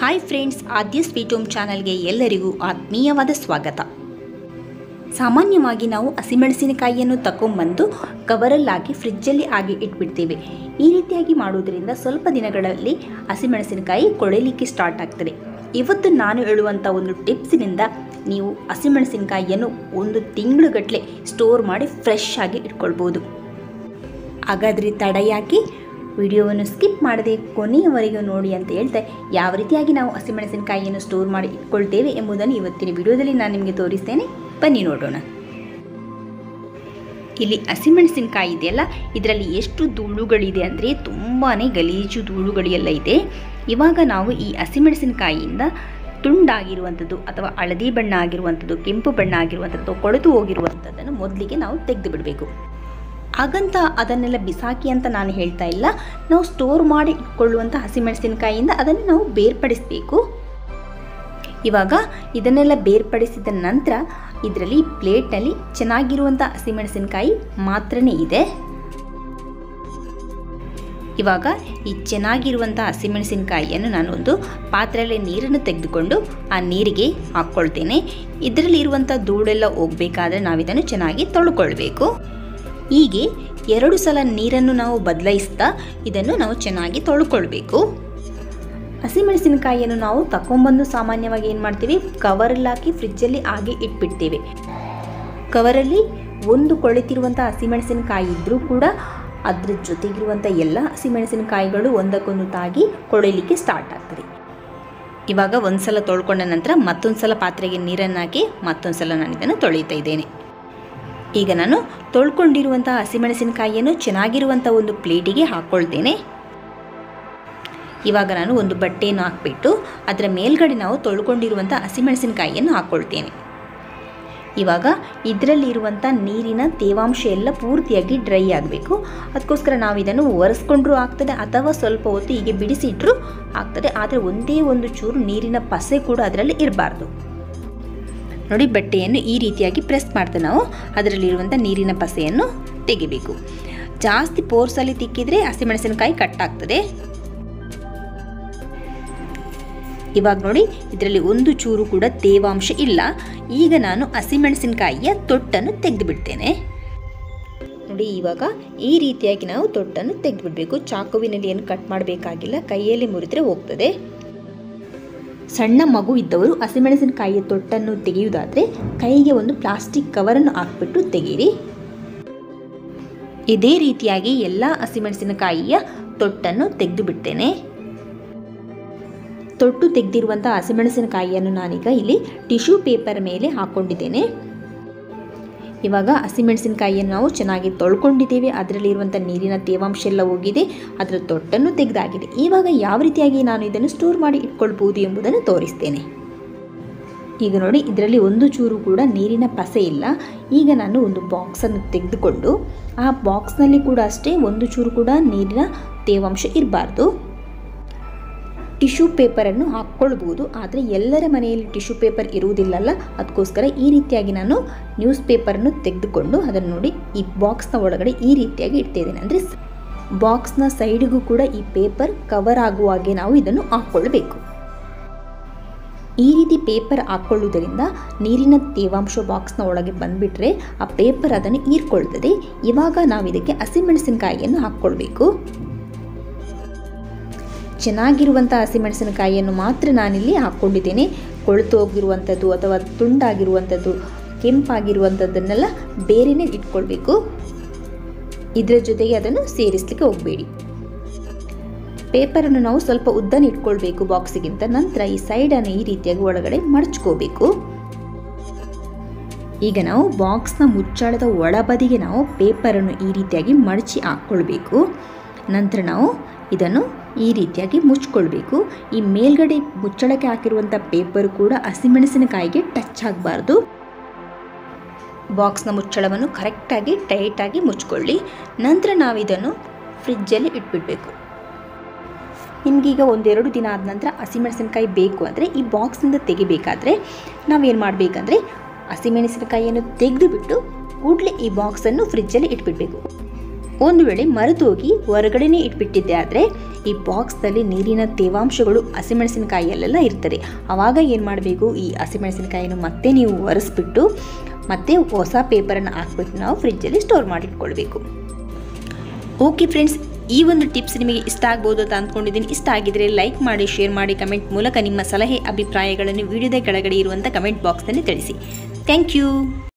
hi friends Aadya sweet home ಚಾನಲ್ಗೆ ಎಲ್ಲರಿಗೂ ಆತ್ಮೀಯವಾದ ಸ್ವಾಗತ ಸಾಮಾನ್ಯವಾಗಿ ನಾವು ಹಸಿಮೆಣಸಿನಕಾಯಿಯನ್ನು ತಗೊಂಬಂದು ಕವರಲ್ಲಾಗಿ ಫ್ರಿಜ್ಜಲ್ಲಿ ಆಗಿ ಇಟ್ಬಿಡ್ತೇವೆ ಈ ರೀತಿಯಾಗಿ ಮಾಡುವುದರಿಂದ ಸ್ವಲ್ಪ ದಿನಗಳಲ್ಲಿ ಹಸಿಮೆಣಸಿನಕಾಯಿ ಕೊಳೆಯಲಿಕ್ಕೆ ಸ್ಟಾರ್ಟ್ ಆಗ್ತದೆ ಇವತ್ತು ನಾನು ಹೇಳುವಂಥ ಒಂದು ಟಿಪ್ಸಿನಿಂದ ನೀವು ಹಸಿಮೆಣಸಿನಕಾಯಿಯನ್ನು ಒಂದು ತಿಂಗಳುಗಟ್ಟಲೆ ಸ್ಟೋರ್ ಮಾಡಿ ಫ್ರೆಶ್ ಆಗಿ ಇಟ್ಕೊಳ್ಬೋದು ಹಾಗಾದರೆ ತಡ ಯಾಕೆ ವಿಡಿಯೋವನ್ನು ಸ್ಕಿಪ್ ಮಾಡದೆ ಕೊನೆಯವರೆಗೂ ನೋಡಿ ಅಂತ ಹೇಳ್ತಾ ಯಾವ ರೀತಿಯಾಗಿ ನಾವು ಹಸಿಮೆಣಸಿನಕಾಯಿಯನ್ನು ಸ್ಟೋರ್ ಮಾಡಿ ಇಟ್ಕೊಳ್ತೇವೆ ಎಂಬುದನ್ನು ಇವತ್ತಿನ ವಿಡಿಯೋದಲ್ಲಿ ನಾನು ನಿಮಗೆ ತೋರಿಸ್ತೇನೆ ಬನ್ನಿ ನೋಡೋಣ ಇಲ್ಲಿ ಹಸಿಮೆಣಸಿನಕಾಯಿ ಇದೆಯಲ್ಲ ಇದರಲ್ಲಿ ಎಷ್ಟು ಧೂಳುಗಳಿದೆ ಅಂದರೆ ತುಂಬಾ ಗಲೀಜು ಧೂಳುಗಳೆಲ್ಲ ಇದೆ ಇವಾಗ ನಾವು ಈ ಹಸಿಮೆಣಸಿನಕಾಯಿಯಿಂದ ತುಂಡಾಗಿರುವಂಥದ್ದು ಅಥವಾ ಹಳದಿ ಬಣ್ಣ ಆಗಿರುವಂಥದ್ದು ಕೆಂಪು ಬಣ್ಣ ಆಗಿರುವಂಥದ್ದು ಕೊಳೆತು ಹೋಗಿರುವಂಥದ್ದನ್ನು ಮೊದಲಿಗೆ ನಾವು ತೆಗೆದು ಬಿಡಬೇಕು ಹಾಗಂತ ಅದನ್ನೆಲ್ಲ ಬಿಸಾಕಿ ಅಂತ ನಾನು ಹೇಳ್ತಾ ಇಲ್ಲ ನಾವು ಸ್ಟೋರ್ ಮಾಡಿ ಇಟ್ಕೊಳ್ಳುವಂಥ ಹಸಿಮೆಣಸಿನಕಾಯಿಯಿಂದ ಅದನ್ನು ನಾವು ಬೇರ್ಪಡಿಸಬೇಕು ಇವಾಗ ಇದನ್ನೆಲ್ಲ ಬೇರ್ಪಡಿಸಿದ ನಂತರ ಇದರಲ್ಲಿ ಪ್ಲೇಟ್ನಲ್ಲಿ ಚೆನ್ನಾಗಿರುವಂಥ ಹಸಿಮೆಣಸಿನಕಾಯಿ ಮಾತ್ರನೇ ಇದೆ ಇವಾಗ ಈ ಚೆನ್ನಾಗಿರುವಂಥ ಹಸಿಮೆಣಸಿನಕಾಯಿಯನ್ನು ನಾನು ಒಂದು ಪಾತ್ರೆಯಲ್ಲಿ ನೀರನ್ನು ತೆಗೆದುಕೊಂಡು ಆ ನೀರಿಗೆ ಹಾಕ್ಕೊಳ್ತೇನೆ ಇದರಲ್ಲಿ ಇರುವಂಥ ಧೂಳೆಲ್ಲ ಹೋಗಬೇಕಾದ್ರೆ ನಾವಿದನ್ನು ಚೆನ್ನಾಗಿ ತೊಳ್ಕೊಳ್ಬೇಕು ಹೀಗೆ ಎರಡು ಸಲ ನೀರನ್ನು ನಾವು ಬದಲಾಯಿಸ್ತಾ ಇದನ್ನು ನಾವು ಚೆನ್ನಾಗಿ ತೊಳ್ಕೊಳ್ಬೇಕು ಹಸಿಮೆಣಸಿನಕಾಯಿಯನ್ನು ನಾವು ತಗೊಂಬಂದು ಸಾಮಾನ್ಯವಾಗಿ ಏನು ಮಾಡ್ತೀವಿ ಕವರಲ್ಲಿ ಹಾಕಿ ಫ್ರಿಜ್ಜಲ್ಲಿ ಹಾಗೆ ಇಟ್ಬಿಡ್ತೇವೆ ಕವರಲ್ಲಿ ಒಂದು ಕೊಳೆತಿರುವಂಥ ಹಸಿಮೆಣಸಿನಕಾಯಿ ಇದ್ದರೂ ಕೂಡ ಅದ್ರ ಜೊತೆಗಿರುವಂಥ ಎಲ್ಲ ಹಸಿಮೆಣಸಿನಕಾಯಿಗಳು ಒಂದಕ್ಕೊಂದು ತಾಗಿ ಕೊಳೆಯಲಿಕ್ಕೆ ಸ್ಟಾರ್ಟ್ ಆಗ್ತದೆ ಇವಾಗ ಒಂದು ಸಲ ತೊಳ್ಕೊಂಡ ನಂತರ ಮತ್ತೊಂದು ಸಲ ಪಾತ್ರೆಗೆ ನೀರನ್ನು ಹಾಕಿ ಮತ್ತೊಂದು ಸಲ ನಾನು ಇದನ್ನು ತೊಳಿತಾ ಇದ್ದೇನೆ ಈಗ ನಾನು ತೊಳ್ಕೊಂಡಿರುವಂಥ ಹಸಿಮೆಣಸಿನಕಾಯಿಯನ್ನು ಚೆನ್ನಾಗಿರುವಂಥ ಒಂದು ಪ್ಲೇಟಿಗೆ ಹಾಕ್ಕೊಳ್ತೇನೆ ಇವಾಗ ನಾನು ಒಂದು ಬಟ್ಟೆಯನ್ನು ಹಾಕ್ಬಿಟ್ಟು ಅದರ ಮೇಲ್ಗಡೆ ನಾವು ತೊಳ್ಕೊಂಡಿರುವಂಥ ಹಸಿಮೆಣಸಿನಕಾಯಿಯನ್ನು ಹಾಕ್ಕೊಳ್ತೇನೆ ಇವಾಗ ಇದರಲ್ಲಿ ಇರುವಂಥ ನೀರಿನ ತೇವಾಂಶ ಎಲ್ಲ ಪೂರ್ತಿಯಾಗಿ ಡ್ರೈ ಆಗಬೇಕು ಅದಕ್ಕೋಸ್ಕರ ನಾವು ಇದನ್ನು ಒರೆಸ್ಕೊಂಡ್ರೂ ಆಗ್ತದೆ ಅಥವಾ ಸ್ವಲ್ಪ ಹೊತ್ತು ಹೀಗೆ ಬಿಡಿಸಿಟ್ರೂ ಆಗ್ತದೆ ಆದರೆ ಒಂದೇ ಒಂದು ಚೂರು ನೀರಿನ ಪಸೆ ಕೂಡ ಅದರಲ್ಲಿ ಇರಬಾರ್ದು ನೋಡಿ ಬಟ್ಟೆಯನ್ನು ಈ ರೀತಿಯಾಗಿ ಪ್ರೆಸ್ ಮಾಡ್ತಾ ನಾವು ಅದರಲ್ಲಿರುವಂಥ ನೀರಿನ ಪಸೆಯನ್ನು ತೆಗಿಬೇಕು ಜಾಸ್ತಿ ಪೋರ್ಸಲ್ಲಿ ತಿಕ್ಕಿದರೆ ಹಸಿಮೆಣಸಿನಕಾಯಿ ಕಟ್ಟಾಗ್ತದೆ ಇವಾಗ ನೋಡಿ ಇದರಲ್ಲಿ ಒಂದು ಚೂರು ಕೂಡ ತೇವಾಂಶ ಇಲ್ಲ ಈಗ ನಾನು ಹಸಿಮೆಣಸಿನಕಾಯಿಯ ತೊಟ್ಟನ್ನು ತೆಗೆದು ಬಿಡ್ತೇನೆ ನೋಡಿ ಇವಾಗ ಈ ರೀತಿಯಾಗಿ ನಾವು ತೊಟ್ಟನ್ನು ತೆಗೆದು ಬಿಡಬೇಕು ಚಾಕುವಿನಲ್ಲಿ ಏನು ಕಟ್ ಮಾಡಬೇಕಾಗಿಲ್ಲ ಕೈಯಲ್ಲಿ ಮುರಿದ್ರೆ ಹೋಗ್ತದೆ ಸಣ್ಣ ಮಗು ಇದ್ದವರು ಹಸಿಮೆಣಸಿನಕಾಯಿಯ ತೊಟ್ಟನ್ನು ತೆಗೆಯುವುದಾದರೆ ಕೈಗೆ ಒಂದು ಪ್ಲಾಸ್ಟಿಕ್ ಕವರನ್ನು ಹಾಕ್ಬಿಟ್ಟು ತೆಗೀರಿ ಇದೇ ರೀತಿಯಾಗಿ ಎಲ್ಲ ಹಸಿಮೆಣಸಿನಕಾಯಿಯ ತೊಟ್ಟನ್ನು ತೆಗೆದು ಬಿಡ್ತೇನೆ ತೊಟ್ಟು ತೆಗೆದಿರುವಂಥ ಹಸಿಮೆಣಸಿನಕಾಯಿಯನ್ನು ನಾನೀಗ ಇಲ್ಲಿ ಟಿಶ್ಯೂ ಪೇಪರ್ ಮೇಲೆ ಹಾಕ್ಕೊಂಡಿದ್ದೇನೆ ಇವಾಗ ಹಸಿಮೆಣಸಿನಕಾಯಿಯನ್ನು ನಾವು ಚೆನ್ನಾಗಿ ತೊಳ್ಕೊಂಡಿದ್ದೇವೆ ಅದರಲ್ಲಿರುವಂಥ ನೀರಿನ ತೇವಾಂಶ ಎಲ್ಲ ಹೋಗಿದೆ ಅದರ ತೊಟ್ಟನ್ನು ತೆಗೆದಾಗಿದೆ ಇವಾಗ ಯಾವ ರೀತಿಯಾಗಿ ನಾನು ಇದನ್ನು ಸ್ಟೋರ್ ಮಾಡಿ ಇಟ್ಕೊಳ್ಬೋದು ಎಂಬುದನ್ನು ತೋರಿಸ್ತೇನೆ ಈಗ ನೋಡಿ ಇದರಲ್ಲಿ ಒಂದು ಚೂರು ಕೂಡ ನೀರಿನ ಪಸೆ ಇಲ್ಲ ಈಗ ನಾನು ಒಂದು ಬಾಕ್ಸನ್ನು ತೆಗೆದುಕೊಂಡು ಆ ಬಾಕ್ಸ್ನಲ್ಲಿ ಕೂಡ ಅಷ್ಟೇ ಒಂದು ಚೂರು ಕೂಡ ನೀರಿನ ತೇವಾಂಶ ಇರಬಾರ್ದು ಟಿಶ್ಯೂ ಪೇಪರನ್ನು ಹಾಕ್ಕೊಳ್ಬೋದು ಆದರೆ ಎಲ್ಲರ ಮನೆಯಲ್ಲಿ ಟಿಶ್ಯೂ ಪೇಪರ್ ಇರುವುದಿಲ್ಲಲ್ಲ ಅದಕ್ಕೋಸ್ಕರ ಈ ರೀತಿಯಾಗಿ ನಾನು ನ್ಯೂಸ್ ಪೇಪರನ್ನು ತೆಗೆದುಕೊಂಡು ಅದನ್ನು ನೋಡಿ ಈ ಬಾಕ್ಸ್ನ ಒಳಗಡೆ ಈ ರೀತಿಯಾಗಿ ಇಡ್ತಿದ್ದೇನೆ ಅಂದರೆ ಬಾಕ್ಸ್ನ ಸೈಡಿಗೂ ಕೂಡ ಈ ಪೇಪರ್ ಕವರ್ ಆಗುವ ಹಾಗೆ ನಾವು ಇದನ್ನು ಹಾಕ್ಕೊಳ್ಬೇಕು ಈ ರೀತಿ ಪೇಪರ್ ಹಾಕ್ಕೊಳ್ಳುವುದರಿಂದ ನೀರಿನ ತೇವಾಂಶ ಬಾಕ್ಸ್ನ ಒಳಗೆ ಬಂದುಬಿಟ್ರೆ ಆ ಪೇಪರ್ ಅದನ್ನು ಹೀರ್ಕೊಳ್ತದೆ ಇವಾಗ ನಾವು ಇದಕ್ಕೆ ಹಸಿಮೆಣಸಿನಕಾಯಿಯನ್ನು ಹಾಕ್ಕೊಳ್ಬೇಕು ಚೆನ್ನಾಗಿರುವಂಥ ಹಸಿಮೆಣಸಿನಕಾಯಿಯನ್ನು ಮಾತ್ರ ನಾನಿಲ್ಲಿ ಹಾಕ್ಕೊಂಡಿದ್ದೇನೆ ಕೊಳೆತು ಹೋಗಿರುವಂಥದ್ದು ಅಥವಾ ತುಂಡಾಗಿರುವಂಥದ್ದು ಕೆಂಪಾಗಿರುವಂಥದ್ದನ್ನೆಲ್ಲ ಬೇರೆಯೇ ಇಟ್ಕೊಳ್ಬೇಕು ಇದರ ಜೊತೆಗೆ ಅದನ್ನು ಸೇರಿಸಲಿಕ್ಕೆ ಹೋಗಬೇಡಿ ಪೇಪರನ್ನು ನಾವು ಸ್ವಲ್ಪ ಉದ್ದನೆ ಇಟ್ಕೊಳ್ಬೇಕು ಬಾಕ್ಸಿಗಿಂತ ನಂತರ ಈ ಸೈಡನ್ನು ಈ ರೀತಿಯಾಗಿ ಒಳಗಡೆ ಮಡಚ್ಕೋಬೇಕು ಈಗ ನಾವು ಬಾಕ್ಸ್ನ ಮುಚ್ಚಾಳದ ಒಳಬದಿಗೆ ನಾವು ಪೇಪರನ್ನು ಈ ರೀತಿಯಾಗಿ ಮಡಚಿ ಹಾಕ್ಕೊಳ್ಬೇಕು ನಂತರ ನಾವು ಇದನ್ನು ಈ ರೀತಿಯಾಗಿ ಮುಚ್ಕೊಳ್ಬೇಕು ಈ ಮೇಲ್ಗಡೆ ಮುಚ್ಚಳಕ್ಕೆ ಹಾಕಿರುವಂಥ ಪೇಪರ್ ಕೂಡ ಹಸಿಮೆಣಸಿನಕಾಯಿಗೆ ಟಚ್ ಆಗಬಾರ್ದು ಬಾಕ್ಸ್ನ ಮುಚ್ಚಳವನ್ನು ಕರೆಕ್ಟಾಗಿ ಟೈಟಾಗಿ ಮುಚ್ಕೊಳ್ಳಿ ನಂತರ ನಾವು ಇದನ್ನು ಫ್ರಿಜ್ಜಲ್ಲಿ ಇಟ್ಬಿಡಬೇಕು ನಿಮಗೀಗ ಒಂದೆರಡು ದಿನ ಆದ ನಂತರ ಹಸಿಮೆಣಸಿನಕಾಯಿ ಬೇಕು ಅಂದರೆ ಈ ಬಾಕ್ಸ್ನಿಂದ ತೆಗಿಬೇಕಾದ್ರೆ ನಾವೇನು ಮಾಡಬೇಕಂದ್ರೆ ಹಸಿಮೆಣಸಿನಕಾಯಿಯನ್ನು ತೆಗೆದು ಬಿಟ್ಟು ಕೂಡಲೇ ಈ ಬಾಕ್ಸನ್ನು ಫ್ರಿಜ್ಜಲ್ಲಿ ಇಟ್ಬಿಡಬೇಕು ಒಂದು ವೇಳೆ ಮರೆತು ಹೋಗಿ ಹೊರಗಡೆನೇ ಇಟ್ಬಿಟ್ಟಿದ್ದೆ ಆದರೆ ಈ ಬಾಕ್ಸ್ದಲ್ಲಿ ನೀರಿನ ತೇವಾಂಶಗಳು ಹಸಿಮೆಣಸಿನಕಾಯಿಯಲ್ಲೆಲ್ಲ ಇರ್ತದೆ ಆವಾಗ ಏನು ಮಾಡಬೇಕು ಈ ಹಸಿಮೆಣಸಿನಕಾಯಿಯನ್ನು ಮತ್ತೆ ನೀವು ಒರೆಸ್ಬಿಟ್ಟು ಮತ್ತೆ ಹೊಸ ಪೇಪರನ್ನು ಹಾಕ್ಬಿಟ್ಟು ನಾವು ಫ್ರಿಜ್ಜಲ್ಲಿ ಸ್ಟೋರ್ ಮಾಡಿಟ್ಕೊಳ್ಬೇಕು ಓಕೆ ಫ್ರೆಂಡ್ಸ್ ಈ ಒಂದು ಟಿಪ್ಸ್ ನಿಮಗೆ ಇಷ್ಟ ಆಗ್ಬೋದು ಅಂತ ಅಂದ್ಕೊಂಡಿದ್ದೀನಿ ಇಷ್ಟ ಆಗಿದ್ರೆ ಲೈಕ್ ಮಾಡಿ ಶೇರ್ ಮಾಡಿ ಕಮೆಂಟ್ ಮೂಲಕ ನಿಮ್ಮ ಸಲಹೆ ಅಭಿಪ್ರಾಯಗಳನ್ನು ವಿಡಿಯೋದ ಕೆಳಗಡೆ ಇರುವಂಥ ಕಮೆಂಟ್ ಬಾಕ್ಸ್ನಲ್ಲಿ ತಿಳಿಸಿ ಥ್ಯಾಂಕ್ ಯು